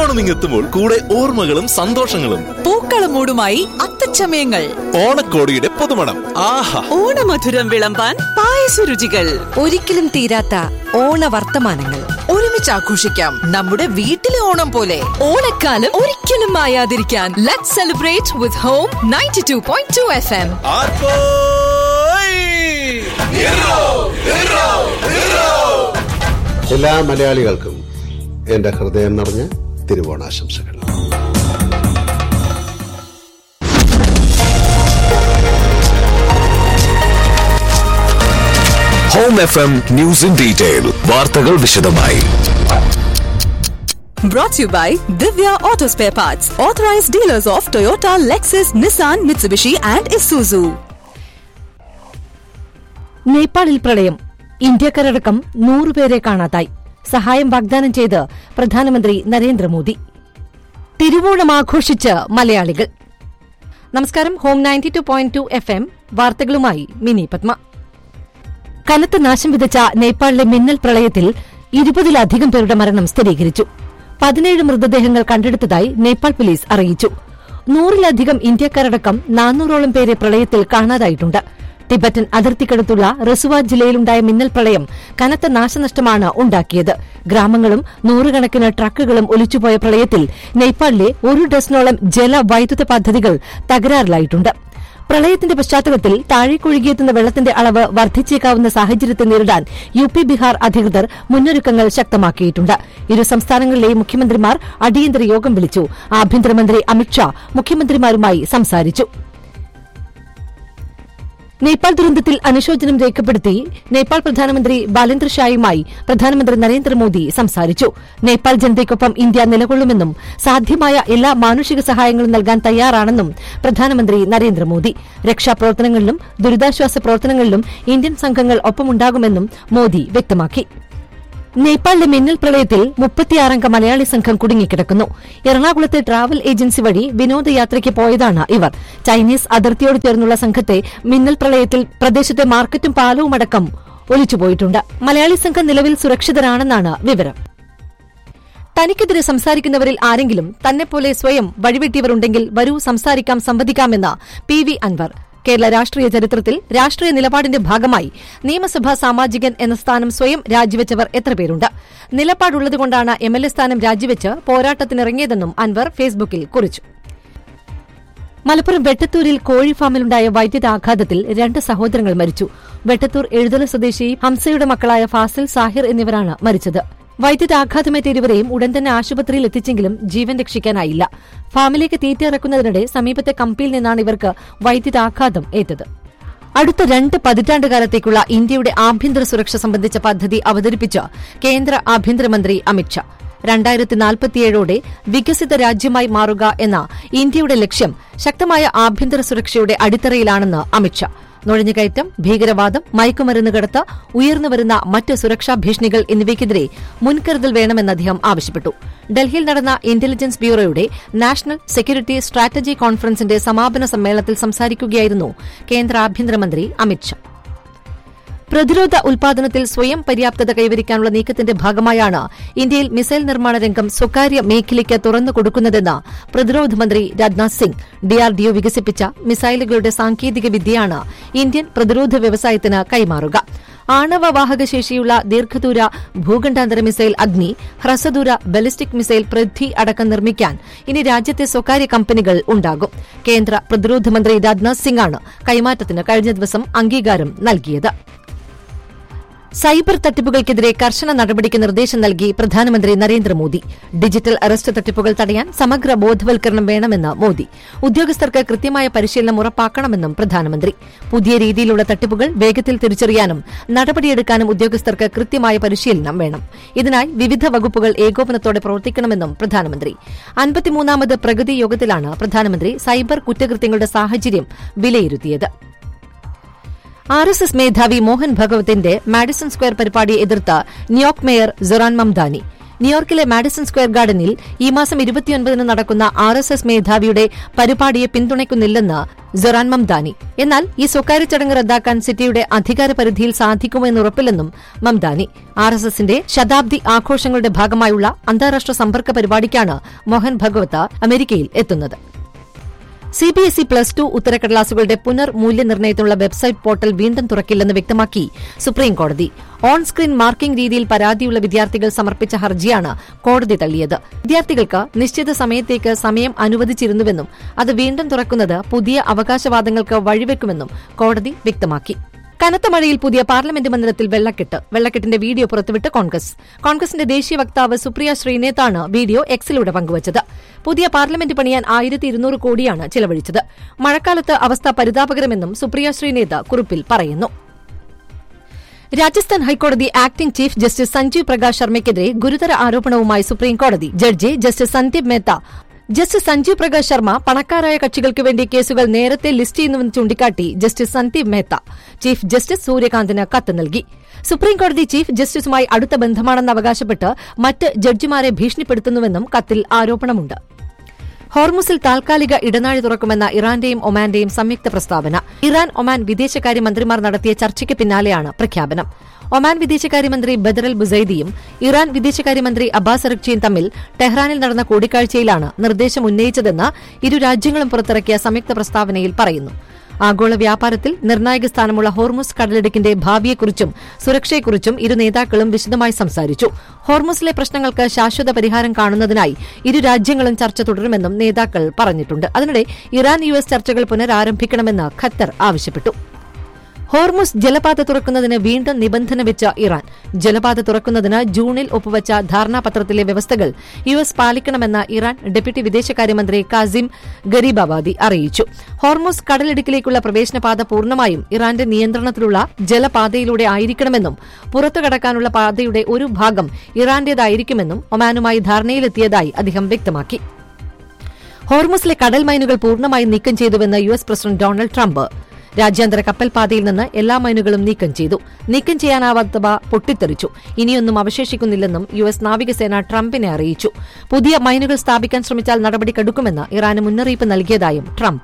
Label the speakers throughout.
Speaker 1: ഓണം ഇങ്ങെത്തുമ്പോൾ കൂടെ ഓർമ്മകളും സന്തോഷങ്ങളും
Speaker 2: പൂക്കളമൂടുമായി അത്തച്ചമയങ്ങൾ
Speaker 1: ഓണക്കോടിയുടെ പുതുമണം ആഹാ
Speaker 2: ഓണമധുരം വിളമ്പാൻ പായസരുചികൾ
Speaker 3: ഒരിക്കലും തീരാത്ത ഓണവർത്തമാനങ്ങൾ
Speaker 2: ഒരുമിച്ച് ആഘോഷിക്കാം നമ്മുടെ വീട്ടിലെ ഓണം പോലെ
Speaker 3: ഓണക്കാലം ഒരിക്കലും മായാതിരിക്കാൻ let celebrate with Home ninety two point two F M
Speaker 4: എല്ലാ മലയാളികൾക്കും എന്റെ ഹൃദയം നിറഞ്ഞ തിരുവോണാശംസകൾ
Speaker 5: Home F M news in detail വാർത്തകൾ വിശദമായി
Speaker 2: Brought to you by Divya Auto Spare Parts, authorized dealers of Toyota, Lexus, Nissan, Mitsubishi, and Isuzu.
Speaker 6: നേപ്പാളിൽ പ്രളയം ഇന്ത്യക്കാരടക്കം നൂറുപേരെ കാണാതായി സഹായം വാഗ്ദാനം ചെയ്ത് പ്രധാനമന്ത്രി നരേന്ദ്രമോദി തിരുവോണം ആഘോഷിച്ച് മലയാളികൾ നമസ്കാരം Home ninety two point two F M വാർത്തകളുമായി മിനി പത്മ കനത്ത നാശം വിതച്ച നേപ്പാളിലെ മിന്നൽ പ്രളയത്തിൽ ഇരുപതിലധികം പേരുടെ മരണം സ്ഥിരീകരിച്ചു പതിനേഴ് മൃതദേഹങ്ങൾ കണ്ടെടുത്തതായി നേപ്പാൾ പോലീസ് അറിയിച്ചു നൂറിലധികം ഇന്ത്യക്കാരടക്കം നാനൂറോളം പേരെ പ്രളയത്തിൽ കാണാതായിട്ടുണ്ട് ടിബറ്റൻ അതിർത്തിക്കടുത്തുള്ള റസുവ ജില്ലയിലുണ്ടായ മിന്നൽ പ്രളയം കനത്ത നാശനഷ്ടമാണ് ഉണ്ടാക്കിയത് ഗ്രാമങ്ങളും നൂറുകണക്കിന് ട്രക്കുകളും ഒലിച്ചുപോയ പ്രളയത്തിൽ നേപ്പാളിലെ ഒരു ഡസനോളം ജല വൈദ്യുത പദ്ധതികൾ തകരാറിലായിട്ടുണ്ട് പ്രളയത്തിന്റെ പശ്ചാത്തലത്തിൽ താഴേക്കൊഴുകിയെത്തുന്ന വെള്ളത്തിന്റെ അളവ് വർദ്ധിച്ചേക്കാവുന്ന സാഹചര്യത്തെ നേരിടാൻ യു പി ബീഹാർ അധികൃതർ മുന്നൊരുക്കങ്ങൾ ശക്തമാക്കിയിട്ടുണ്ട് ഇരു സംസ്ഥാനങ്ങളിലെയും മുഖ്യമന്ത്രിമാർ അടിയന്തര യോഗം വിളിച്ചു ആഭ്യന്തരമന്ത്രി അമിത്ഷാ മുഖ്യമന്ത്രിമാരുമായി സംസാരിച്ചു നേപ്പാൾ ദുരന്തത്തിൽ അനുശോചനം രേഖപ്പെടുത്തി നേപ്പാൾ പ്രധാനമന്ത്രി ബാലേന്ദ്ര ഷായുമായി പ്രധാനമന്ത്രി നരേന്ദ്രമോദി സംസാരിച്ചു നേപ്പാൾ ജനതയ്ക്കൊപ്പം ഇന്ത്യ നിലകൊള്ളുമെന്നും സാധ്യമായ എല്ലാ മാനുഷിക സഹായങ്ങളും നൽകാൻ തയ്യാറാണെന്നും പ്രധാനമന്ത്രി നരേന്ദ്രമോദി രക്ഷാപ്രവർത്തനങ്ങളിലും ദുരിതാശ്വാസ പ്രവർത്തനങ്ങളിലും ഇന്ത്യൻ സംഘങ്ങൾ ഒപ്പമുണ്ടാകുമെന്നും മോദി വ്യക്തമാക്കി നേപ്പാളിലെ മിന്നൽ പ്രളയത്തിൽ മുപ്പത്തിയാറംഗ മലയാളി സംഘം കുടുങ്ങിക്കിടക്കുന്നു എറണാകുളത്തെ ട്രാവൽ ഏജൻസി വഴി വിനോദയാത്രയ്ക്ക് പോയതാണ് ഇവർ ചൈനീസ് അതിർത്തിയോട് ചേർന്നുള്ള സംഘത്തെ മിന്നൽ പ്രളയത്തിൽ പ്രദേശത്തെ മാർക്കറ്റും പാലവും അടക്കം ഒലിച്ചുപോയിട്ടുണ്ട് മലയാളി സംഘം നിലവിൽ സുരക്ഷിതരാണെന്നാണ് വിവരം തനിക്കെതിരെ സംസാരിക്കുന്നവരിൽ ആരെങ്കിലും തന്നെപ്പോലെ സ്വയം വഴിവെട്ടിയവരുണ്ടെങ്കിൽ വരൂ സംസാരിക്കാം സംവദിക്കാമെന്ന് പി വി അൻവർ കേരള രാഷ്ട്രീയ ചരിത്രത്തിൽ രാഷ്ട്രീയ നിലപാടിന്റെ ഭാഗമായി നിയമസഭാ സാമാജികൻ എന്ന സ്ഥാനം സ്വയം രാജിവെച്ചവർ എത്ര പേരുണ്ട് നിലപാടുള്ളതുകൊണ്ടാണ് എം എൽ എ സ്ഥാനം രാജിവെച്ച് പോരാട്ടത്തിനിറങ്ങിയതെന്നും അൻവർ ഫേസ്ബുക്കിൽ കുറിച്ചു മലപ്പുറം വെട്ടത്തൂരിൽ കോഴി ഫാമിലുണ്ടായ വൈദ്യുതാഘാതത്തിൽ രണ്ട് സഹോദരങ്ങൾ മരിച്ചു വെട്ടത്തൂർ എഴുതല സ്വദേശി ഹംസയുടെ മക്കളായ ഫാസിൽ സാഹിർ എന്നിവരാണ് മരിച്ചത് വൈദ്യുതാഘാതമേറ്റ ഇരുവരെയും ഉടൻ തന്നെ ആശുപത്രിയിൽ എത്തിച്ചെങ്കിലും ജീവൻ രക്ഷിക്കാനായില്ല ഫാമിലേക്ക് തീറ്റ ഇറക്കുന്നതിനിടെ സമീപത്തെ കമ്പിയിൽ നിന്നാണ് ഇവർക്ക് വൈദ്യുതാഘാതം ഏറ്റത് അടുത്ത രണ്ട് പതിറ്റാണ്ടുകാലത്തേക്കുള്ള ഇന്ത്യയുടെ ആഭ്യന്തര സുരക്ഷ സംബന്ധിച്ച പദ്ധതി അവതരിപ്പിച്ച കേന്ദ്ര ആഭ്യന്തരമന്ത്രി അമിത്ഷാ രണ്ടായിരത്തി നാൽപ്പത്തിയേഴോടെ വികസിത രാജ്യമായി മാറുക എന്ന ഇന്ത്യയുടെ ലക്ഷ്യം ശക്തമായ ആഭ്യന്തര സുരക്ഷയുടെ അടിത്തറയിലാണെന്ന് അമിത്ഷാ നുഴഞ്ഞുകയറ്റം ഭീകരവാദം മയക്കുമരുന്ന് കടത്ത് ഉയർന്നുവരുന്ന മറ്റ് സുരക്ഷാ ഭീഷണികൾ എന്നിവയ്ക്കെതിരെ മുൻകരുതൽ വേണമെന്ന് അദ്ദേഹം ആവശ്യപ്പെട്ടു ഡൽഹിയിൽ നടന്ന ഇന്റലിജൻസ് ബ്യൂറോയുടെ നാഷണൽ സെക്യൂരിറ്റി സ്ട്രാറ്റജി കോൺഫറൻസിന്റെ സമാപന സമ്മേളനത്തിൽ സംസാരിക്കുകയായിരുന്നു കേന്ദ്ര ആഭ്യന്തരമന്ത്രി അമിത്ഷാ പ്രതിരോധ ഉൽപാദനത്തിൽ സ്വയം പര്യാപ്തത കൈവരിക്കാനുള്ള നീക്കത്തിന്റെ ഭാഗമായാണ് ഇന്ത്യയിൽ മിസൈൽ നിർമ്മാണ രംഗം സ്വകാര്യ മേഖലയ്ക്ക് തുറന്നു കൊടുക്കുന്നതെന്ന് പ്രതിരോധ മന്ത്രി രാജ്നാഥ് സിംഗ് ഡിആർഡിഒ വികസിപ്പിച്ച മിസൈലുകളുടെ സാങ്കേതിക വിദ്യയാണ് ഇന്ത്യൻ പ്രതിരോധ വ്യവസായത്തിന് കൈമാറുക ആണവ വാഹക ശേഷിയുള്ള ദീർഘദൂര ഭൂഖണ്ഡാന്തര മിസൈൽ അഗ്നി ഹ്രസ്വദൂര ബലിസ്റ്റിക് മിസൈൽ പൃഥ്വി അടക്കം നിർമ്മിക്കാൻ ഇനി രാജ്യത്തെ സ്വകാര്യ കമ്പനികൾ ഉണ്ടാകും കേന്ദ്ര പ്രതിരോധ മന്ത്രി രാജ്നാഥ് സിംഗാണ് കൈമാറ്റത്തിന് കഴിഞ്ഞ ദിവസം അംഗീകാരം നൽകിയത് സൈബർ തട്ടിപ്പുകൾക്കെതിരെ കർശന നടപടിക്ക് നിർദ്ദേശം നൽകി പ്രധാനമന്ത്രി നരേന്ദ്രമോദി ഡിജിറ്റൽ അറസ്റ്റ് തട്ടിപ്പുകൾ തടയാൻ സമഗ്ര ബോധവൽക്കരണം വേണമെന്ന് മോദി ഉദ്യോഗസ്ഥർക്ക് കൃത്യമായ പരിശീലനം ഉറപ്പാക്കണമെന്നും പ്രധാനമന്ത്രി പുതിയ രീതിയിലുള്ള തട്ടിപ്പുകൾ വേഗത്തിൽ തിരിച്ചറിയാനും നടപടിയെടുക്കാനും ഉദ്യോഗസ്ഥർക്ക് കൃത്യമായ പരിശീലനം വേണം ഇതിനായി വിവിധ വകുപ്പുകൾ ഏകോപനത്തോടെ പ്രവർത്തിക്കണമെന്നും പ്രധാനമന്ത്രി അൻപത്തിമൂന്നാമത് പ്രഗതി യോഗത്തിലാണ് പ്രധാനമന്ത്രി സൈബർ കുറ്റകൃത്യങ്ങളുടെ സാഹചര്യം വിലയിരുത്തിയത് ആർ എസ് എസ് മേധാവി മോഹൻ ഭഗവത്തിന്റെ മാഡിസൺ സ്ക്വയർ പരിപാടിയെ എതിർത്ത് ന്യൂയോർക്ക് മേയർ സൊറാൻ മംദാനി ന്യൂയോർക്കിലെ മാഡിസൺ സ്ക്വയർ ഗാർഡനിൽ ഈ മാസം ഇരുപത്തിയൊൻപതിന് നടക്കുന്ന ആർ എസ് എസ് മേധാവിയുടെ പരിപാടിയെ പിന്തുണയ്ക്കുന്നില്ലെന്ന് സൊറാൻ മംദാനി എന്നാൽ ഈ സ്വകാര്യ ചടങ്ങ് റദ്ദാക്കാൻ സിറ്റിയുടെ അധികാര പരിധിയിൽ സാധിക്കുമോ എന്ന് ഉറപ്പില്ലെന്നും മംദാനി ആർ എസ് എസിന്റെ ശതാബ്ദി ആഘോഷങ്ങളുടെ ഭാഗമായുള്ള അന്താരാഷ്ട്ര സമ്പർക്ക പരിപാടിക്കാണ് മോഹൻ ഭഗവത അമേരിക്കയിൽ എത്തുന്നത് സിബിഎസ്ഇ പ്ലസ് ടു ഉത്തരക്കടലാസുകളുടെ പുനർ മൂല്യനിർണ്ണയത്തിനുള്ള വെബ്സൈറ്റ് പോർട്ടൽ വീണ്ടും തുറക്കില്ലെന്ന് വ്യക്തമാക്കി സുപ്രീംകോടതി ഓൺ സ്ക്രീൻ മാർക്കിംഗ് രീതിയിൽ പരാതിയുള്ള വിദ്യാർത്ഥികൾ സമർപ്പിച്ച ഹർജിയാണ് കോടതി തള്ളിയത് വിദ്യാർത്ഥികൾക്ക് നിശ്ചിത സമയത്തേക്ക് സമയം അനുവദിച്ചിരുന്നുവെന്നും അത് വീണ്ടും തുറക്കുന്നത് പുതിയ അവകാശവാദങ്ങൾക്ക് വഴിവെക്കുമെന്നും കോടതി വ്യക്തമാക്കി കനത്ത മഴയിൽ പുതിയ പാർലമെന്റ് മന്ദിരത്തിൽ വെള്ളക്കെട്ട് വെള്ളക്കെട്ടിന്റെ വീഡിയോ പുറത്തുവിട്ട് കോൺഗ്രസ് കോൺഗ്രസിന്റെ ദേശീയ വക്താവ് സുപ്രിയ ശ്രീനേത്താണ് വീഡിയോ എക്സിലൂടെ പങ്കുവച്ചത് പുതിയ പാർലമെന്റ് പണിയാൻ ആയിരത്തി ഇരുന്നൂറ് കോടിയാണ് ചിലവഴിച്ചത് മഴക്കാലത്ത് അവസ്ഥ പരിതാപകരമെന്നും സുപ്രിയ ശ്രീനേത കുറിപ്പിൽ പറയുന്നു രാജസ്ഥാൻ ഹൈക്കോടതി acting chief justice Sanjeev Prakash ശർമ്മയ്ക്കെതിരെ ഗുരുതര ആരോപണവുമായി സുപ്രീംകോടതി judge justice Sandeep Mehta justice Sanjeev Prakash Sharma പണക്കാരായ കക്ഷികൾക്ക് വേണ്ടി കേസുകൾ നേരത്തെ ലിസ്റ്റ് ചെയ്യുന്നുവെന്ന് ചൂണ്ടിക്കാട്ടി justice Sandeep Mehta chief justice സൂര്യകാന്തിന് കത്ത് നൽകി സുപ്രീംകോടതി ചീഫ് ജസ്റ്റിസുമായി അടുത്ത ബന്ധമാണെന്ന് അവകാശപ്പെട്ട് മറ്റ് ജഡ്ജിമാരെ ഭീഷണിപ്പെടുത്തുന്നുവെന്നും കത്തിൽ ആരോപണമുണ്ട് ഹോർമുസിൽ താൽക്കാലിക ഇടനാഴി തുറക്കുമെന്ന ഇറാന്റെയും ഒമാന്റെയും സംയുക്ത പ്രസ്താവന ഇറാൻ ഒമാൻ വിദേശകാര്യ മന്ത്രിമാർ നടത്തിയ ചർച്ചയ്ക്ക് പിന്നാലെയാണ് പ്രഖ്യാപനം ഒമാൻ വിദേശകാര്യമന്ത്രി ബദറൽ ബുസൈദിയും ഇറാൻ വിദേശകാര്യമന്ത്രി അബ്ബാസ് അറക്ചിയും തമ്മിൽ ടെഹ്റാനിൽ നടന്ന കൂടിക്കാഴ്ചയിലാണ് നിർദ്ദേശം ഉന്നയിച്ചതെന്ന് ഇരു രാജ്യങ്ങളും പുറത്തിറക്കിയ സംയുക്ത പ്രസ്താവനയിൽ പറയുന്നു ആഗോള വ്യാപാരത്തിൽ നിർണായക സ്ഥാനമുള്ള ഹോർമുസ് കടലിടുക്കിന്റെ ഭാവിയെക്കുറിച്ചും സുരക്ഷയെക്കുറിച്ചും ഇരു നേതാക്കളും വിശദമായി സംസാരിച്ചു ഹോർമുസിലെ പ്രശ്നങ്ങൾക്ക് ശാശ്വത പരിഹാരം കാണുന്നതിനായി ഇരു രാജ്യങ്ങളും ചർച്ച തുടരുമെന്നും നേതാക്കൾ പറഞ്ഞിട്ടുണ്ട് അതിനിടെ ഇറാൻ യു എസ് ചർച്ചകൾ പുനരാരംഭിക്കണമെന്ന് ഖത്തർ ആവശ്യപ്പെട്ടു ഹോർമുസ് ജലപാത തുറക്കുന്നതിന് വീണ്ടും നിബന്ധന വെച്ച ഇറാൻ ജലപാത തുറക്കുന്നതിന് ജൂണിൽ ഒപ്പുവച്ച ധാരണാപത്രത്തിലെ വ്യവസ്ഥകൾ യു എസ് പാലിക്കണമെന്ന് ഇറാൻ ഡെപ്യൂട്ടി വിദേശകാര്യമന്ത്രി കാസിം ഗരീബാബാദി അറിയിച്ചു ഹോർമുസ് കടലിടുക്കിലേക്കുള്ള പ്രവേശനപാത പൂർണ്ണമായും ഇറാന്റെ നിയന്ത്രണത്തിലുള്ള ജലപാതയിലൂടെ ആയിരിക്കണമെന്നും പുറത്തു കടക്കാനുള്ള പാതയുടെ ഒരു ഭാഗം ഇറാന്റേതായിരിക്കുമെന്നും ഒമാനുമായി ധാരണയിലെത്തിയതായി അദ്ദേഹം വ്യക്തമാക്കി ഹോർമുസിലെ കടൽ മൈനുകൾ പൂർണ്ണമായി നീക്കം ചെയ്തുവെന്ന് U S president Donald Trump രാജ്യാന്തര കപ്പൽ പാതയിൽ നിന്ന് എല്ലാ മൈനുകളും നീക്കം ചെയ്തു നീക്കം ചെയ്യാനാവാത്തവ പൊട്ടിത്തെറിച്ചു ഇനിയൊന്നും അവശേഷിക്കുന്നില്ലെന്നും യു എസ് നാവികസേന ട്രംപിനെ അറിയിച്ചു പുതിയ മൈനുകൾ സ്ഥാപിക്കാൻ ശ്രമിച്ചാൽ നടപടി കടുക്കുമെന്ന് ഇറാന് മുന്നറിയിപ്പ് നൽകിയതായും ട്രംപ്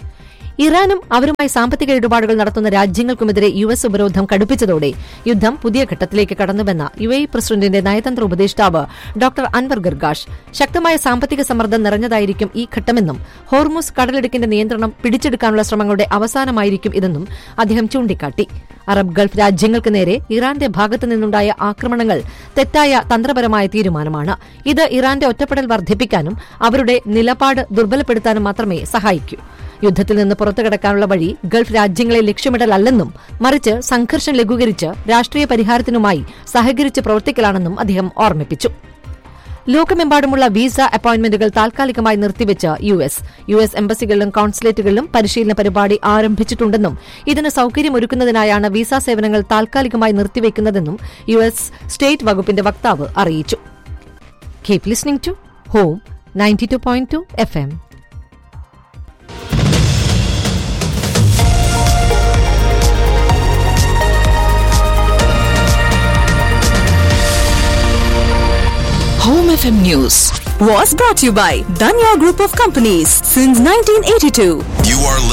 Speaker 6: ഇറാനും അവരുമായി സാമ്പത്തിക ഇടപാടുകൾ നടത്തുന്ന രാജ്യങ്ങൾക്കുമെതിരെ യു എസ് ഉപരോധം കടുപ്പിച്ചതോടെ യുദ്ധം പുതിയ ഘട്ടത്തിലേക്ക് കടന്നുവെന്ന യു എ പ്രസിഡന്റിന്റെ നയതന്ത്ര ഉപദേഷ്ടാവ് ഡോക്ടർ അൻവർ ഗർഗാഷ് ശക്തമായ സാമ്പത്തിക സമ്മർദ്ദം നിറഞ്ഞതായിരിക്കും ഈ ഘട്ടമെന്നും ഹോർമുസ് കടലിടുക്കിന്റെ നിയന്ത്രണം പിടിച്ചെടുക്കാനുള്ള ശ്രമങ്ങളുടെ അവസാനമായിരിക്കും ഇതെന്നും അദ്ദേഹം ചൂണ്ടിക്കാട്ടി അറബ് ഗൾഫ് രാജ്യങ്ങൾക്ക് നേരെ ഇറാന്റെ ഭാഗത്തു നിന്നുണ്ടായ ആക്രമണങ്ങൾ തെറ്റായ തന്ത്രപരമായ തീരുമാനമാണ് ഇത് ഇറാന്റെ ഒറ്റപ്പെടൽ വർദ്ധിപ്പിക്കാനും അവരുടെ നിലപാട് ദുർബലപ്പെടുത്താനും മാത്രമേ സഹായിക്കൂ യുദ്ധത്തിൽ നിന്ന് പുറത്തുകടക്കാനുള്ള വഴി ഗൾഫ് രാജ്യങ്ങളെ ലക്ഷ്യമിടലല്ലെന്നും മറിച്ച് സംഘർഷം ലഘൂകരിച്ച് രാഷ്ട്രീയ പരിഹാരത്തിനുമായി സഹകരിച്ച് പ്രവർത്തിക്കലാണെന്നും അദ്ദേഹം ഓർമ്മിപ്പിച്ചു ലോകമെമ്പാടുമുള്ള വിസ അപ്പോയിന്റ്മെന്റുകൾ താൽക്കാലികമായി നിർത്തിവെച്ച് യു എസ് യു എസ് എംബസികളിലും കോൺസുലേറ്റുകളിലും പരിശീലന പരിപാടി ആരംഭിച്ചിട്ടുണ്ടെന്നും ഇതിന് സൌകര്യമൊരുക്കുന്നതിനായാണ് വിസ സേവനങ്ങൾ താൽക്കാലികമായി നിർത്തിവെക്കുന്നതെന്നും യു എസ് സ്റ്റേറ്റ് വകുപ്പിന്റെ വക്താവ് അറിയിച്ചു keep listening to Home ninety two point two F M
Speaker 3: Home FM News.
Speaker 2: Was brought to you by Danya Group of Companies since 1982.
Speaker 5: You are